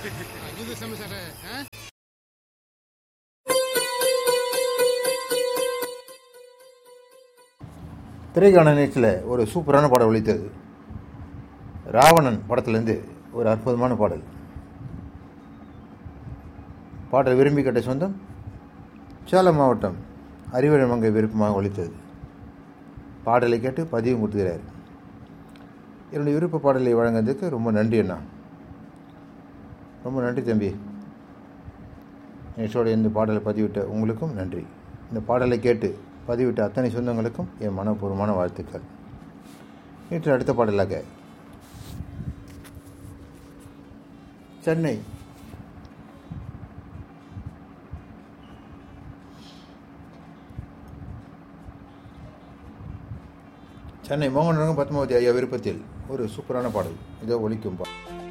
இது சம சார் ஆ திரைக்கான நிகழ்ச்சியில் ஒரு சூப்பரான பாடல் ஒழித்தது ராவணன் படத்துலேருந்து ஒரு அற்புதமான பாடல் பாடல் விரும்பி கேட்ட சொந்தம் சேலம் மாவட்டம் அறிவழமங்கை விருப்பமாக ஒழித்தது பாடலை கேட்டு பதிவும் கொடுத்துக்கிறார் என்னுடைய விருப்ப பாடலை வழங்குறதுக்கு ரொம்ப நன்றி அண்ணா ரொம்ப நன்றி தம்பி நிகழ்ச்சியோட இந்த பாடலை பதிவிட்ட உங்களுக்கும் நன்றி இந்த பாடலை கேட்டு பதிவிட்ட அத்தனை சொந்தங்களுக்கும் என் மனப்பூர்வமான வாழ்த்துக்கள் நேற்று அடுத்த பாடலாக சென்னை சென்னை மோகன் ரங்கம் பத்மாவதி ஐயா விருப்பத்தில் ஒரு சூப்பரான பாடல் இதோ ஒலிக்கும் பா